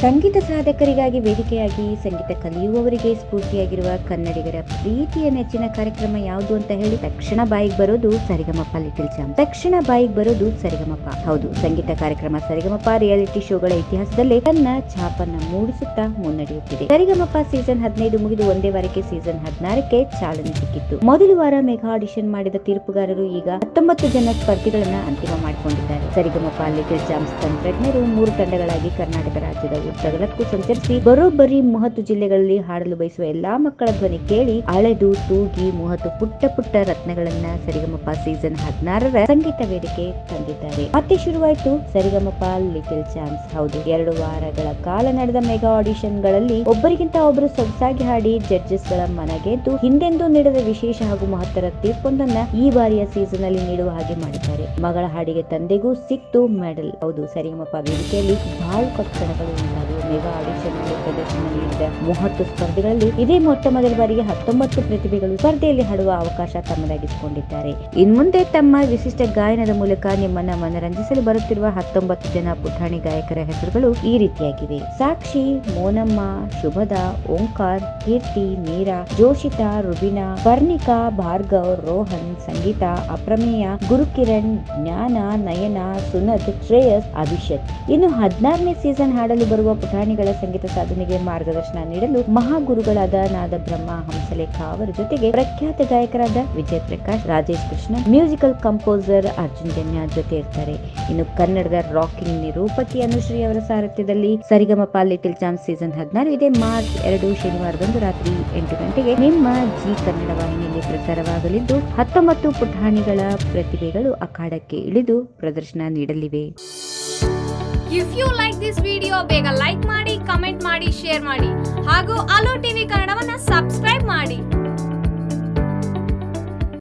ಸಂಗೀತ ಸಾಧಕರಿಗಾಗಿ ವೇದಿಕೆಯಾಗಿ ಸಂಗೀತ ಕಲಿಯುವವರಿಗೆ ಸ್ಫೂರ್ತಿಯಾಗಿರುವ ಕನ್ನಡಿಗರ ಪ್ರೀತಿಯ ನೆಚ್ಚಿನ ಕಾರ್ಯಕ್ರಮ ಯಾವುದು ಅಂತ ಹೇಳಿ ತಕ್ಷಣ ಬಾಯಿಗೆ ಬರೋದು ಸರಿಗಮಪ ಲಿಟಲ್ ಚಾಂಪ್ ತಕ್ಷಣ ಬಾಯಿಗೆ ಬರೋದು ಸರಿಗಮಪ ಹೌದು ಸಂಗೀತ ಕಾರ್ಯಕ್ರಮ ಸರಿಗಮಪ ರಿಯಾಲಿಟಿ ಶೋಗಳ ಇತಿಹಾಸದಲ್ಲೇ ತನ್ನ ಛಾಪನ್ನ ಮೂಡಿಸುತ್ತಾ ಮುನ್ನಡೆಯುತ್ತಿದೆ ಸರಿಗಮಪ ಸೀಸನ್ ಹದಿನೈದು ಮುಗಿದು ಒಂದೇ ವಾರಕ್ಕೆ ಸೀಸನ್ ಹದಿನಾರಕ್ಕೆ ಚಾಲನೆ ಸಿಕ್ಕಿತ್ತು ಮೊದಲ ವಾರ ಮೆಗಾ ಆಡಿಷನ್ ಮಾಡಿದ ತೀರ್ಪುಗಾರರು ಈಗ ಹತ್ತೊಂಬತ್ತು ಜನ ಸ್ಪರ್ಧಿಗಳನ್ನ ಅಂತಿಮ ಮಾಡಿಕೊಂಡಿದ್ದಾರೆ ಸರಿಗಮಪ ಲಿಟಲ್ ಚಾಂಪ್ಸ್ ತಂತ್ರಜ್ಞರು ಮೂರು ತಂಡಗಳಾಗಿ ಕರ್ನಾಟಕ ರಾಜ್ಯದ ಉದ್ದಗಲಕ್ಕೂ ಸಂಚರಿಸಿ ಬರೋಬ್ಬರಿ ಮೂವತ್ತು ಜಿಲ್ಲೆಗಳಲ್ಲಿ ಹಾಡಲು ಬಯಸುವ ಎಲ್ಲಾ ಮಕ್ಕಳ ಧ್ವನಿ ಕೇಳಿ ಅಳೆದು ತೂಗಿ ಮೂವತ್ತು ಪುಟ್ಟ ಪುಟ್ಟ ರತ್ನಗಳನ್ನ ಸರಿಗಮಪ ಸೀಸನ್ ಹದಿನಾರರ ಸಂಗೀತ ವೇದಿಕೆ ತಂದಿದ್ದಾರೆ ಮತ್ತೆ ಶುರುವಾಯಿತು ಸರಿಗಮಪ ಲಿಟಲ್ ಚಾನ್ಸ್ ಹೌದು ಎರಡು ವಾರಗಳ ಕಾಲ ನಡೆದ ಮೆಗಾ ಆಡಿಷನ್ ಗಳಲ್ಲಿ ಒಬ್ಬರಿಗಿಂತ ಒಬ್ಬರು ಸೊಗಸಾಗಿ ಹಾಡಿ ಜಡ್ಜಸ್ ಗಳ ಮನಗೆದ್ದು ಹಿಂದೆಂದೂ ನೀಡದ ವಿಶೇಷ ಹಾಗೂ ಮಹತ್ತರ ತೀರ್ಪೊಂದನ್ನ ಈ ಬಾರಿಯ ಸೀಸನ್ ಅಲ್ಲಿ ನೀಡುವ ಹಾಗೆ ಮಾಡಿದ್ದಾರೆ ಮಗಳ ಹಾಡಿಗೆ ತಂದೆಗೂ ಸಿಕ್ತು ಮೆಡಲ್ ಹೌದು ಸರಿಗಮಪ ವೇದಿಕೆಯಲ್ಲಿ ಬಾಳು ಕಟ್ಟಡಗಳು ಉಂಟಾದವು ಮೆಗಾ ಆಡಿಷನ್ ನಲ್ಲಿ ಪ್ರದರ್ಶನ ನೀಡಿದ ಮೂವತ್ತು ಸ್ಪರ್ಧೆಗಳಲ್ಲಿ ಇದೇ ಮೊಟ್ಟ ಮೊದಲ ಬಾರಿಗೆ ಹತ್ತೊಂಬತ್ತು ಪ್ರತಿಭೆಗಳು ಸ್ಪರ್ಧೆಯಲ್ಲಿ ಹಾಡುವ ಅವಕಾಶ ತಮ್ಮದಾಗಿಸಿಕೊಂಡಿದ್ದಾರೆ ಇನ್ಮುಂದೆ ತಮ್ಮ ವಿಶಿಷ್ಟ ಗಾಯನದ ಮೂಲಕ ನಿಮ್ಮನ್ನ ಮನರಂಜಿಸಲು ಬರುತ್ತಿರುವ ಹತ್ತೊಂಬತ್ತು ಜನ ಪುಟಾಣಿ ಗಾಯಕರ ಹೆಸರುಗಳು ಈ ರೀತಿಯಾಗಿವೆ ಸಾಕ್ಷಿ ಮೋನಮ್ಮ ಶುಭದಾ ಓಂಕಾರ್ ಕೀರ್ತಿ ಮೀರಾ ಜೋಶಿತಾ ರುಬಿನಾ ವರ್ಣಿಕಾ ಭಾರ್ಗವ್ ರೋಹನ್ ಸಂಗೀತ ಅಪ್ರಮೇಯ ಗುರುಕಿರಣ್ ಜ್ಞಾನ ನಯನ ಸುನದ್ ಶ್ರೇಯಸ್ ಅಭಿಷೇಕ್ ಇನ್ನು ಹದಿನಾರನೇ ಸೀಸನ್ ಹಾಡಲು ಬರುವ ಪುಟಾಣಿಗಳ ಸಂಗೀತ ಸಾಧನೆಗೆ ಮಾರ್ಗದರ್ಶನ ನೀಡಲು ಮಹಾಗುರುಗಳಾದ ನಾದ ಬ್ರಹ್ಮ ಹಂಸಲೇಖ ಅವರ ಜೊತೆಗೆ ಪ್ರಖ್ಯಾತ ಗಾಯಕರಾದ ವಿಜಯ್ ಪ್ರಕಾಶ್ ರಾಜೇಶ್ ಕೃಷ್ಣ ಮ್ಯೂಸಿಕಲ್ ಕಂಪೋಸರ್ ಅರ್ಜುನ್ ಜನ್ಯ ಜೊತೆ ಇರ್ತಾರೆ ಇನ್ನು ಕನ್ನಡದ ರಾಕಿಂಗ್ ನಿರೂಪಕಿ ಅನುಶ್ರೀ ಅವರ ಸಾರಥ್ಯದಲ್ಲಿ ಸರಿಗಮಪ ಲಿಟಿಲ್ ಚಾನ್ಸ್ ಸೀಸನ್ ಹದಿನಾರು ಇದೆ ಮಾರ್ಚ್ ಎರಡು ಶನಿವಾರದಂದು ರಾತ್ರಿ ಎಂಟು ಗಂಟೆಗೆ ನಿಮ್ಮ ಜಿ ಕನ್ನಡ ವಾಹಿನಿಯಲ್ಲಿ ಪ್ರಸಾರವಾಗಲಿದ್ದು ಹತ್ತೊಂಬತ್ತು ಪುಟಾಣಿಗಳ ಪ್ರತಿಭೆಗಳು ಅಖಾಡಕ್ಕೆ ಇಳಿದು ಪ್ರದರ್ಶನ ನೀಡಲಿವೆ if you like this video ಬೇಗ ಲೈಕ್ ಮಾಡಿ ಕಮೆಂಟ್ ಮಾಡಿ ಶೇರ್ ಮಾಡಿ ಹಾಗೂ ಅಲೋ ಟಿವಿ ಕನ್ನಡ